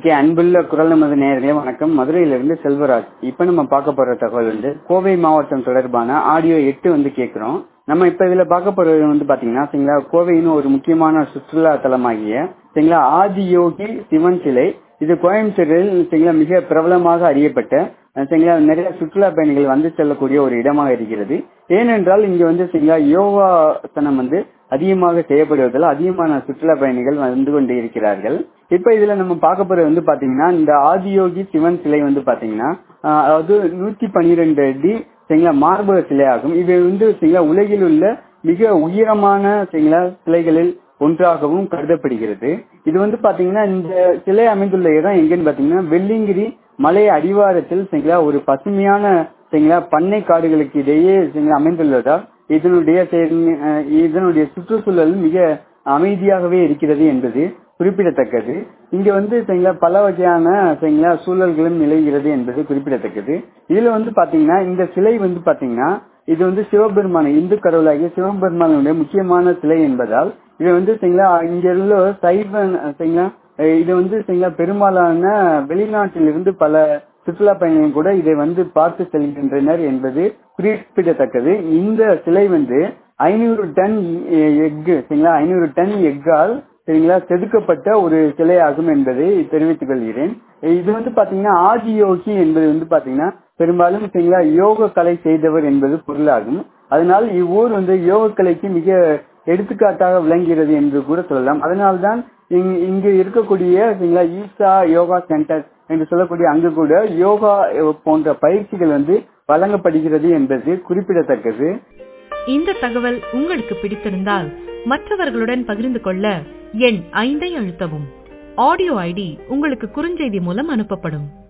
okay அன்புள்ள குரல் நமது நேயர்களே வணக்கம் மதுரையிலிருந்து செல்வராஜ் இப்ப நம்ம பார்க்க போற தகவல் வந்து கோவை மாவட்டம் தொடர்பான ஆடியோ எட்டு வந்து கேட்கிறோம் நம்ம இப்ப இதுல பார்க்க போறது வந்து பாத்தீங்கன்னா சரிங்களா கோவையின் ஒரு முக்கியமான சுற்றுலா தலமாகிய சரிங்களா ஆதியோகி சிவன் சிலை இது கோயம்புத்தூரில் சரிங்களா மிக பிரபலமாக அறியப்பட்ட சரிங்களா நிறைய சுற்றுலா பயணிகள் வந்து செல்லக்கூடிய ஒரு இடமாக இருக்கிறது ஏனென்றால் இங்க வந்து சரிங்களா யோகாசனம் வந்து அதிகமாக செய்யப்படுவதால் அதிகமான சுற்றுலா பயணிகள் வந்து கொண்டு இருக்கிறார்கள் இப்ப இதுல நம்ம பார்க்க போறது வந்து பாத்தீங்கன்னா இந்த ஆதியோகி சிவன் சிலை வந்து பாத்தீங்கன்னா அதாவது நூத்தி பனிரெண்டு அடி சரிங்களா மார்பக சிலை ஆகும் இது வந்து சரிங்களா உலகில் உள்ள மிக உயரமான சரிங்களா சிலைகளில் ஒன்றாகவும் கருதப்படுகிறது இது வந்து பாத்தீங்கன்னா இந்த சிலை அமைந்துள்ள இடம் எங்கன்னு பாத்தீங்கன்னா வெள்ளிங்கிரி மலை அடிவாரத்தில் சரிங்களா ஒரு பசுமையான சரிங்களா பண்ணை காடுகளுக்கு இடையே சரிங்களா அமைந்துள்ளதால் இதனுடைய இதனுடைய சுற்றுச்சூழல் மிக அமைதியாகவே இருக்கிறது என்பது குறிப்பிடத்தக்கது இங்க வந்து சரிங்களா பல வகையான சரிங்களா சூழல்களும் நிலவுகிறது என்பது குறிப்பிடத்தக்கது இதுல வந்து பாத்தீங்கன்னா இந்த சிலை வந்து பாத்தீங்கன்னா இது வந்து சிவபெருமான இந்து கடவுளாகிய சிவபெருமானுடைய முக்கியமான சிலை என்பதால் இது வந்து சரிங்களா இங்க உள்ள சைவ சரிங்களா இது வந்து சரிங்களா பெரும்பாலான வெளிநாட்டிலிருந்து பல சுற்றுலா பயணிகள் கூட இதை வந்து பார்த்து செல்கின்றனர் என்பது குறிப்பிடத்தக்கது இந்த சிலை வந்து ஐநூறு டன் எஃகு சரிங்களா ஐநூறு டன் எக்கால் சரிங்களா செதுக்கப்பட்ட ஒரு சிலை ஆகும் என்பதை தெரிவித்துக் கொள்கிறேன் இது வந்து பாத்தீங்கன்னா ஆதியோகி என்பது வந்து பாத்தீங்கன்னா பெரும்பாலும் சரிங்களா யோக கலை செய்தவர் என்பது பொருளாகும் அதனால் இவ்வூர் வந்து யோக கலைக்கு மிக எடுத்துக்காட்டாக விளங்குகிறது என்று கூட சொல்லலாம் அதனால்தான் இங்கு இருக்கக்கூடிய சரிங்களா ஈசா யோகா சென்டர் என்று சொல்லக்கூடிய அங்கு கூட யோகா போன்ற பயிற்சிகள் வந்து வழங்கப்படுகிறது என்பது குறிப்பிடத்தக்கது இந்த தகவல் உங்களுக்கு பிடித்திருந்தால் மற்றவர்களுடன் பகிர்ந்து கொள்ள எண் ஐந்தை அழுத்தவும் ஆடியோ ஐடி உங்களுக்கு குறுஞ்செய்தி மூலம் அனுப்பப்படும்